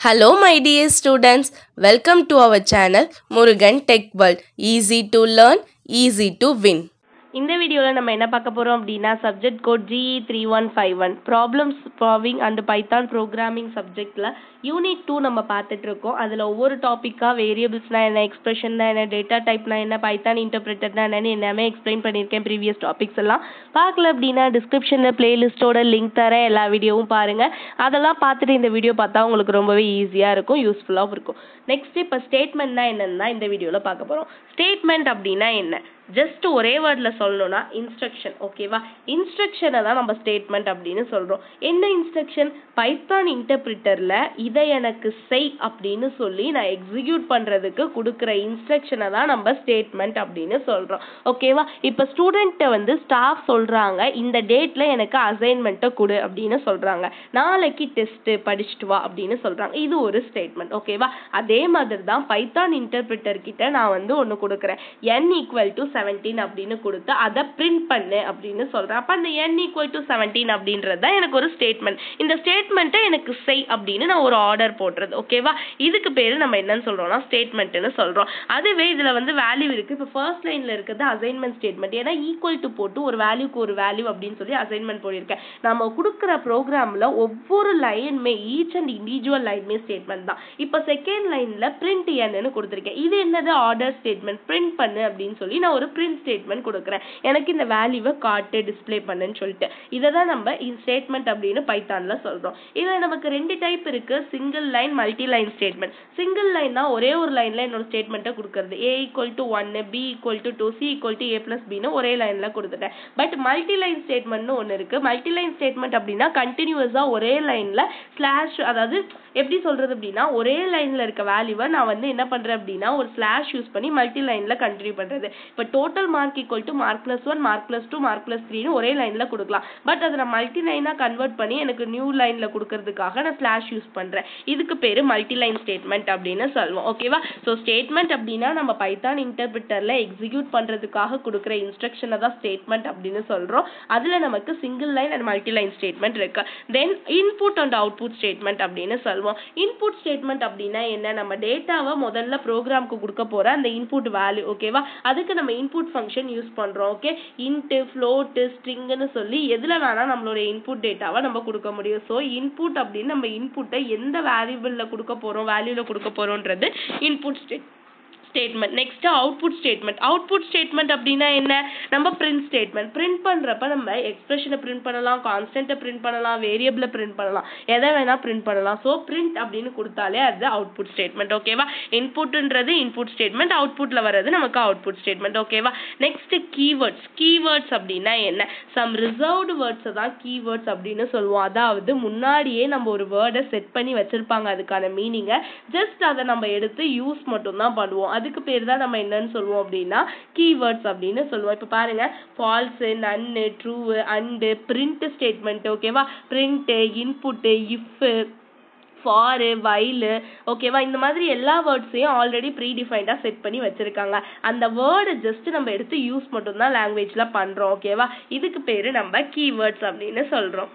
Hello, my dear students. Welcome to our channel Murugan Tech World. Easy to learn, easy to win. இந்த வீடியோவில் நம்ம என்ன பார்க்க போகிறோம் அப்படின்னா subject code GE three one five one problems solving and Python programming சப்ஜெக்டில் unit two நம்ம பார்த்துட்டு இருக்கோம் அதில் ஒவ்வொரு டாப்பிக்காக வேரியபிள்ஸ்னா என்ன எக்ஸ்பிரஷன்னா என்ன டேட்டா டைப்னா என்ன பைத்தான் இன்டர்பிரேட்டர்னா என்னன்னு எல்லாமே எக்ஸ்பிளைன் பண்ணியிருக்கேன் ப்ரீவியஸ் டாபிக்ஸ் எல்லாம் பார்க்கல அப்படின்னா டிஸ்கிரிப்ஷனில் பிளேலிஸ்ட்டோட லிங்க் தரேன் எல்லா வீடியோவும் பாருங்கள் அதெல்லாம் பார்த்துட்டு இந்த வீடியோ பார்த்தா உங்களுக்கு ரொம்பவே ஈஸியாக இருக்கும் யூஸ்ஃபுல்லாகவும் இருக்கும் நெக்ஸ்ட் இப்போ ஸ்டேட்மெண்ட்னா என்னன்னா இந்த வீடியோவில் பார்க்க போகிறோம் ஸ்டேட்மெண்ட் அப்படின்னா என்ன ஜஸ்ட் ஒரே வேர்டில் சொல்லணும்னா இன்ஸ்ட்ரக்ஷன் ஓகேவா இன்ஸ்ட்ரக்ஷனை தான் நம்ம ஸ்டேட்மெண்ட் அப்படின்னு சொல்கிறோம் என்ன இன்ஸ்ட்ரக்ஷன் பைத்தான் இன்டர்பிரிட்டரில் இதை எனக்கு செய் அப்படின்னு சொல்லி நான் எக்ஸிக்யூட் பண்ணுறதுக்கு கொடுக்குற இன்ஸ்ட்ரக்ஷனை தான் நம்ம ஸ்டேட்மெண்ட் அப்படின்னு சொல்கிறோம் ஓகேவா இப்போ ஸ்டூடெண்ட்டை வந்து ஸ்டாஃப் சொல்கிறாங்க இந்த டேட்டில் எனக்கு அசைன்மெண்ட்டை கொடு அப்படின்னு சொல்கிறாங்க நாளைக்கு டெஸ்ட்டு படிச்சுட்டு வா அப்படின்னு சொல்கிறாங்க இது ஒரு ஸ்டேட்மெண்ட் ஓகேவா அதே மாதிரி தான் பைத்தான் இன்டர்பிரிட்டர் கிட்ட நான் வந்து ஒன்று கொடுக்குறேன் என் ஈக்குவல் டு செவன்டீன் அப்படின்னு கொடுத்து அதை பிரிண்ட் பண்ணு அப்படின்னு சொல்கிறேன் அப்போ அந்த என் ஈக்குவல் டு செவன்டீன் அப்படின்றது தான் எனக்கு ஒரு ஸ்டேட்மெண்ட் இந்த ஸ்டேட்மெண்ட்டை எனக்கு செய் அப்படின்னு நான் ஒரு ஆர்டர் போடுறது ஓகேவா இதுக்கு பேர் நம்ம என்னன்னு சொல்கிறோம்னா ஸ்டேட்மெண்ட்னு சொல்கிறோம் அதுவே இதில் வந்து வேல்யூ இருக்குது இப்போ ஃபர்ஸ்ட் லைனில் இருக்கிறது அசைன்மெண்ட் ஸ்டேட்மெண்ட் ஏன்னா ஈக்குவல் டு போட்டு ஒரு வேல்யூக்கு ஒரு வேல்யூ அப்படின்னு சொல்லி அசைன்மெண்ட் போட்டிருக்கேன் நம்ம கொடுக்குற ப்ரோக்ராமில் ஒவ்வொரு லைனுமே ஈச் அண்ட் இண்டிவிஜுவல் லைனுமே ஸ்டேட்மெண்ட் தான் இப்போ செகண்ட் லைனில் பிரிண்ட் என்னன்னு கொடுத்துருக்கேன் இது என்னது ஆர்டர் ஸ்டேட்மெண்ட் பிரிண்ட் பண்ணு அப்படின்னு சொல்லி நான் ஒரு பிரிண்ட் ஸ்டேட்மெண்ட் கொடுக்குறேன் எனக்கு இந்த வேல்யூவை காட்டு டிஸ்ப்ளே பண்ணுன்னு சொல்லிட்டு இதை தான் நம்ம ஸ்டேட்மெண்ட் அப்படின்னு பைத்தானில் சொல்கிறோம் இதில் நமக்கு ரெண்டு டைப் இருக்கு single line multi line statement single line தான் ஒரே ஒரு லைனில் என்னோட ஸ்டேட்மெண்ட்டை கொடுக்குறது ஏ ஈக்குவல் டு ஒன்னு B equal to two C equal to A plus பின்னு ஒரே லைனில் கொடுத்துட்டேன் பட் மல்டி லைன் ஸ்டேட்மெண்ட்னு ஒன்று இருக்கு மல்டி லைன் ஸ்டேட்மெண்ட் அப்படின்னா கண்டினியூஸாக ஒரே லைனில் ஸ்லாஷ் அதாவது எப்படி சொல்றது அப்படின்னா ஒரே லைனில் இருக்க வேல்யூவை நான் வந்து என்ன பண்ணுறேன் அப்படின்னா ஒரு ஸ்லாஷ் யூஸ் பண்ணி மல்டி லைனில் கண்டினியூ பண்ணுறது இப்போ total mark equal to mark plus one mark plus two mark plus த்ரீன்னு ஒரே லைனில் கொடுக்கலாம் பட் அதை நான் மல்டி லைனாக கன்வெர்ட் பண்ணி எனக்கு நியூ லைனில் கொடுக்கறதுக்காக நான் ஸ்லாஷ் யூஸ் பண்ணுறேன் இதுக்கு பேர் மல்டி லைன் ஸ்டேட்மெண்ட் அப்படின்னு சொல்லுவோம் ஓகேவா ஸோ ஸ்டேட்மெண்ட் அப்படின்னா நம்ம பைத்தான் இன்டர்பிரிட்டரில் எக்ஸிக்யூட் பண்ணுறதுக்காக கொடுக்குற இன்ஸ்ட்ரக்ஷனை தான் ஸ்டேட்மெண்ட் அப்படின்னு சொல்கிறோம் அதில் நமக்கு single line and multi line statement இருக்கு then input and output statement அப்படின்னு சொல்லுவோம் இன்புட் ஸ்டேட்மெண்ட் அப்படின்னா என்ன நம்ம டேட்டாவை முதல்ல ப்ரோக்ராம்க்கு கொடுக்க போகிற அந்த இன்புட் வேல்யூ ஓகேவா அதுக்கு நம்ம இன்புட் ஃபங்க்ஷன் யூஸ் பண்ணுறோம் ஓகே இன்ட்டு ஃப்ளோட்டு ஸ்ட்ரிங்குன்னு சொல்லி எதில் வேணால் நம்மளோட இன்புட் டேட்டாவை நம்ம கொடுக்க முடியும் ஸோ இன்புட் அப்படின்னு நம்ம இன்புட்டை எந்த வேல்யூபிளில் கொடுக்க போகிறோம் வேல்யூவில் கொடுக்க போகிறோன்றது input state statement next output statement output statement அப்படின்னா என்ன நம்ம பிரிண்ட் ஸ்டேட்மெண்ட் பிரிண்ட் பண்ணுறப்ப நம்ம எக்ஸ்பிரஷனை பிரிண்ட் பண்ணலாம் கான்ஸ்டன்ட்டை பிரிண்ட் பண்ணலாம் வேரியபிளை பிரிண்ட் பண்ணலாம் எதை வேணால் பிரிண்ட் பண்ணலாம் ஸோ பிரிண்ட் அப்படின்னு கொடுத்தாலே அது அவுட்புட் ஸ்டேட்மெண்ட் ஓகேவா இன்புட்ன்றது இன்புட் ஸ்டேட்மெண்ட் அவுட்புட்டில் வர்றது நமக்கு அவுட்புட் ஸ்டேட்மெண்ட் ஓகேவா நெக்ஸ்ட் கீவேர்ட்ஸ் கீவேர்ட்ஸ் அப்படின்னா என்ன சம் ரிசர்வ்டு வேர்ட்ஸை தான் கீவேர்ட்ஸ் அப்படின்னு சொல்லுவோம் அதாவது முன்னாடியே நம்ம ஒரு வேர்டை செட் பண்ணி வச்சிருப்பாங்க அதுக்கான மீனிங்கை ஜஸ்ட் அதை நம்ம எடுத்து யூஸ் மட்டும் தான் பண்ணுவோம் அதுக்கு பேர் தான் நம்ம என்னன்னு சொல்லுவோம் அப்படின்னா கீவேர்ட்ஸ் அப்படின்னு சொல்லுவோம் இப்போ பாருங்க ஃபால்ஸு நன்னு ட்ரூ அண்டு பிரிண்ட் ஸ்டேட்மெண்ட் ஓகேவா print input if for while ஓகேவா இந்த மாதிரி எல்லா வேர்ட்ஸையும் ஆல்ரெடி ப்ரீ டிஃபைண்டாக செட் பண்ணி வச்சுருக்காங்க அந்த வேர்டை ஜஸ்ட் நம்ம எடுத்து யூஸ் மட்டும்தான் லாங்குவேஜில் பண்ணுறோம் ஓகேவா இதுக்கு பேர் நம்ம கீவேர்ட்ஸ் அப்படின்னு சொல்கிறோம்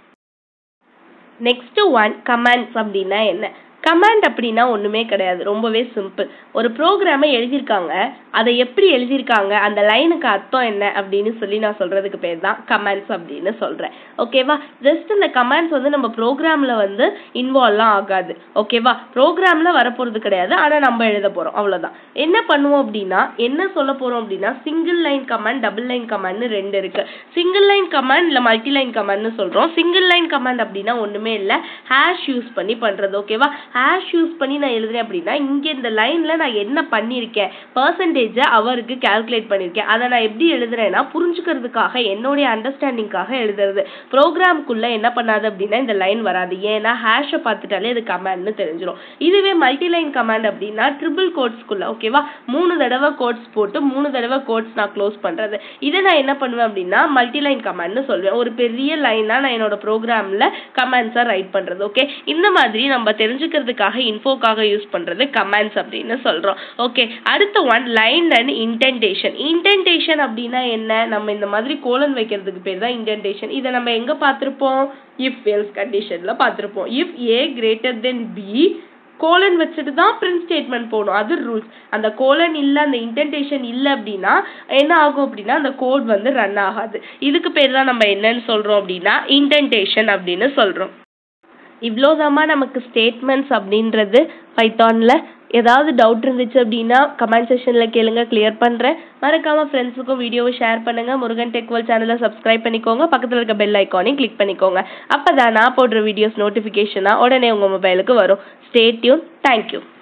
நெக்ஸ்ட் ஒன் கமெண்ட்ஸ் அப்படின்னா என்ன கமாண்ட் அப்படின்னா ஒன்றுமே கிடையாது ரொம்பவே சிம்பிள் ஒரு ப்ரோக்ராமை எழுதியிருக்காங்க அதை எப்படி எழுதியிருக்காங்க அந்த லைனுக்கு அர்த்தம் என்ன அப்படின்னு சொல்லி நான் சொல்கிறதுக்கு பேர் தான் கமெண்ட்ஸ் அப்படின்னு சொல்கிறேன் ஓகேவா ஜஸ்ட் இந்த கமெண்ட்ஸ் வந்து நம்ம ப்ரோக்ராமில் வந்து இன்வால்வ்லாம் ஆகாது ஓகேவா ப்ரோக்ராமில் வரப்போகிறது கிடையாது ஆனால் நம்ம எழுத போகிறோம் அவ்வளோதான் என்ன பண்ணுவோம் அப்படின்னா என்ன சொல்ல போகிறோம் அப்படின்னா single line comment double line கமெண்ட்னு ரெண்டு இருக்குது சிங்கிள் லைன் கமெண்ட் இல்லை மல்டி லைன் கமெண்ட்னு சொல்கிறோம் சிங்கிள் லைன் கமெண்ட் அப்படின்னா ஒன்றுமே இல்லை ஹேஷ் யூஸ் பண்ணி பண்ணுறது ஓகேவா ஹேஷ் யூஸ் பண்ணி நான் எழுதுறேன் அப்படின்னா இங்கே இந்த லைனில் நான் என்ன பண்ணியிருக்கேன் பர்சன்டேஜை அவருக்கு கால்குலேட் பண்ணியிருக்கேன் அதை நான் எப்படி எழுதுறேன்னா புரிஞ்சுக்கிறதுக்காக என்னுடைய அண்டர்ஸ்டாண்டிங்காக எழுதுறது ப்ரோக்ராம்குள்ளே என்ன பண்ணாது அப்படின்னா இந்த லைன் வராது ஏன்னா ஹேஷை பார்த்துட்டாலே இது கமாண்ட்னு தெரிஞ்சிடும் இதுவே மல்டி லைன் கமாண்ட் அப்படின்னா ட்ரிபிள் கோட்ஸ்குள்ளே ஓகேவா மூணு தடவை கோட்ஸ் போட்டு மூணு தடவை கோட்ஸ் நான் க்ளோஸ் பண்ணுறது இதை நான் என்ன பண்ணுவேன் அப்படின்னா மல்டி லைன் கமாண்ட்னு சொல்வேன் ஒரு பெரிய லைனாக நான் என்னோட ப்ரோக்ராமில் கமாண்ட்ஸை ரைட் பண்ணுறது ஓகே இந்த மாதிரி நம்ம தெரிஞ்சுக்க தெரிஞ்சுக்கிறதுக்காக இன்ஃபோக்காக யூஸ் பண்ணுறது கமெண்ட்ஸ் அப்படின்னு சொல்கிறோம் ஓகே அடுத்த one line and indentation indentation அப்படின்னா என்ன நம்ம இந்த மாதிரி கோலன் வைக்கிறதுக்கு பேர் தான் இன்டென்டேஷன் இதை நம்ம எங்கே பார்த்துருப்போம் இஃப் எல்ஸ் கண்டிஷனில் பார்த்துருப்போம் if A greater then B colon வச்சுட்டு தான் பிரிண்ட் ஸ்டேட்மெண்ட் போகணும் அது ரூல்ஸ் அந்த கோலன் இல்லை அந்த இன்டென்டேஷன் இல்லை அப்படின்னா என்ன ஆகும் அப்படின்னா அந்த கோட் வந்து ரன் ஆகாது இதுக்கு பேர் தான் நம்ம என்னன்னு சொல்கிறோம் அப்படின்னா இன்டென்டேஷன் அப்படின்னு சொல்கிறோம் இவ்வளோதாம்மா நமக்கு ஸ்டேட்மெண்ட்ஸ் அப்படின்றது பைத்தானில் ஏதாவது டவுட் இருந்துச்சு அப்படின்னா கமெண்ட் செக்ஷனில் கேளுங்க கிளியர் பண்ணுறேன் மறக்காமல் ஃப்ரெண்ட்ஸுக்கும் வீடியோவை ஷேர் பண்ணுங்கள் முருகன் டெக்வல் சேனலை சப்ஸ்கிரைப் பண்ணிக்கோங்க பக்கத்தில் இருக்க பெல் ஐக்கானையும் கிளிக் பண்ணிக்கோங்க அப்போ தான் நான் போடுற வீடியோஸ் நோட்டிஃபிகேஷனாக உடனே உங்கள் மொபைலுக்கு வரும் ஸ்டே டியூன் தேங்க்யூ